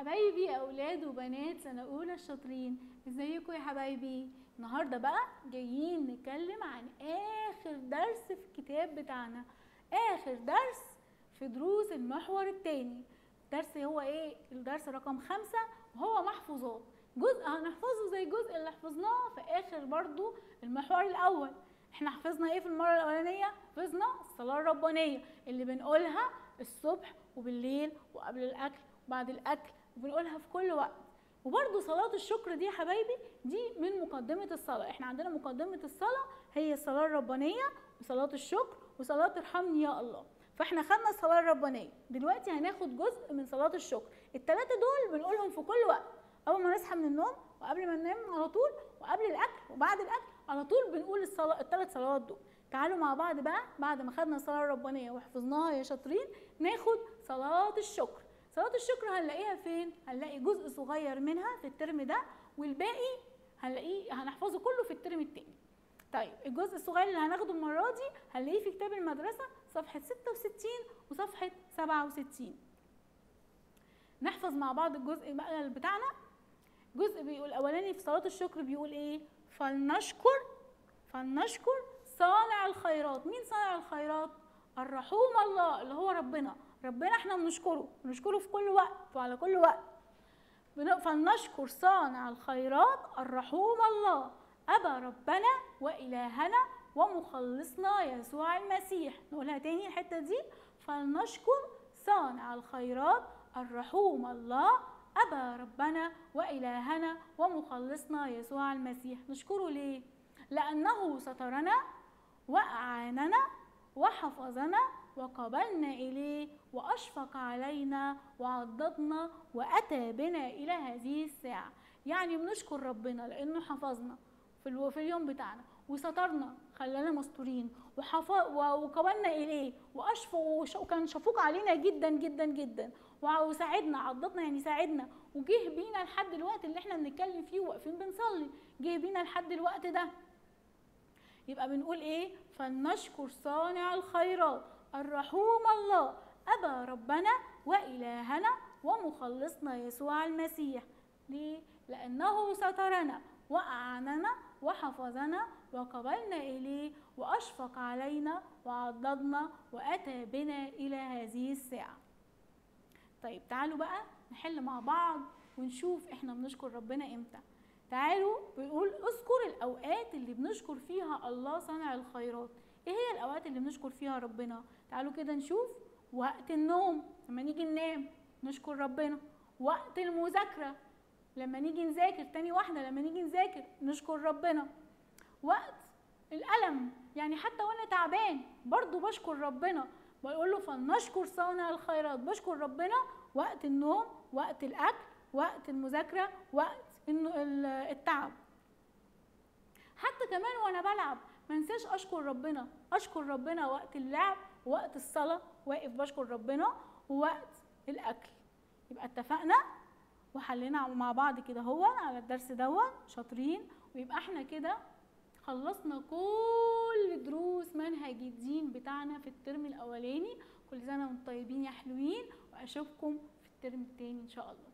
حبايبي اولاد وبنات سنه اولى الشاطرين ازيكم يا حبايبي النهارده بقى جايين نتكلم عن اخر درس في الكتاب بتاعنا اخر درس في دروس المحور الثاني الدرس هو ايه الدرس رقم خمسة وهو محفوظات جزء هنحفظه زي الجزء اللي حفظناه في اخر برضو المحور الاول احنا حفظنا ايه في المره الاولانيه حفظنا الصلاه الربانيه اللي بنقولها الصبح وبالليل وقبل الاكل وبعد الاكل وبنقولها في كل وقت وبرده صلاة الشكر دي يا حبايبي دي من مقدمة الصلاة احنا عندنا مقدمة الصلاة هي الصلاة الربانية وصلاة الشكر وصلاة ارحمني يا الله فاحنا خدنا الصلاة الربانية دلوقتي هناخد جزء من صلاة الشكر التلاتة دول بنقولهم في كل وقت اول ما نصحى من النوم وقبل ما ننام على طول وقبل الاكل وبعد الاكل على طول بنقول الصلاة الثلاث صلوات دول تعالوا مع بعض بقى بعد ما خدنا الصلاة الربانية وحفظناها يا شاطرين ناخد صلاة الشكر صلاة الشكر هنلاقيها فين؟ هنلاقي جزء صغير منها في الترم ده والباقي هنلاقيه هنحفظه كله في الترم التاني. طيب الجزء الصغير اللي هناخده المرة دي هنلاقيه في كتاب المدرسة صفحة 66 وصفحة 67. نحفظ مع بعض الجزء بقى بتاعنا. جزء بيقول الأولاني في صلاة الشكر بيقول إيه؟ فلنشكر فلنشكر صانع الخيرات، مين صانع الخيرات؟ الرحوم الله اللي هو ربنا ربنا احنا بنشكره بنشكره في كل وقت وعلى كل وقت فلنشكر صانع الخيرات الرحوم الله أبا ربنا وإلهنا ومخلصنا يسوع المسيح نقولها تاني الحتة دي فلنشكر صانع الخيرات الرحوم الله أبا ربنا وإلهنا ومخلصنا يسوع المسيح نشكره ليه؟ لأنه سترنا وأعاننا وحفظنا وقبلنا إليه وأشفق علينا وعضدنا وأتى بنا إلى هذه الساعة يعني بنشكر ربنا لأنه حفظنا في, في اليوم بتاعنا وسترنا خلانا مستورين وقبلنا إليه وأشفق وكان شفوق علينا جدا جدا جدا وساعدنا عضدنا يعني ساعدنا وجه بينا لحد الوقت اللي احنا بنتكلم فيه واقفين بنصلي جه بينا لحد الوقت ده يبقى بنقول ايه فلنشكر صانع الخيرات الرحوم الله أبا ربنا وإلهنا ومخلصنا يسوع المسيح ليه؟ لأنه سترنا وأعاننا وحفظنا وقبلنا إليه وأشفق علينا وعضدنا وأتى بنا إلى هذه الساعة طيب تعالوا بقى نحل مع بعض ونشوف احنا بنشكر ربنا امتى تعالوا بنقول اذكر الاوقات اللي بنشكر فيها الله صانع الخيرات ايه هي الاوقات اللي بنشكر فيها ربنا تعالوا كده نشوف وقت النوم لما نيجي ننام نشكر ربنا وقت المذاكره لما نيجي نذاكر تاني واحده لما نيجي نذاكر نشكر ربنا وقت الالم يعني حتى وانا تعبان برضو بشكر ربنا بقول له فلنشكر صانع الخيرات بشكر ربنا وقت النوم وقت الاكل وقت المذاكره وقت التعب حتى كمان وانا بلعب ما انساش اشكر ربنا اشكر ربنا وقت اللعب ووقت الصلاه واقف بشكر ربنا ووقت الاكل يبقى اتفقنا وحلينا مع بعض كده هو على الدرس دون شاطرين ويبقى احنا كده خلصنا كل دروس منهج الدين بتاعنا في الترم الاولاني كل سنه وانتم طيبين يا حلوين واشوفكم في الترم التاني ان شاء الله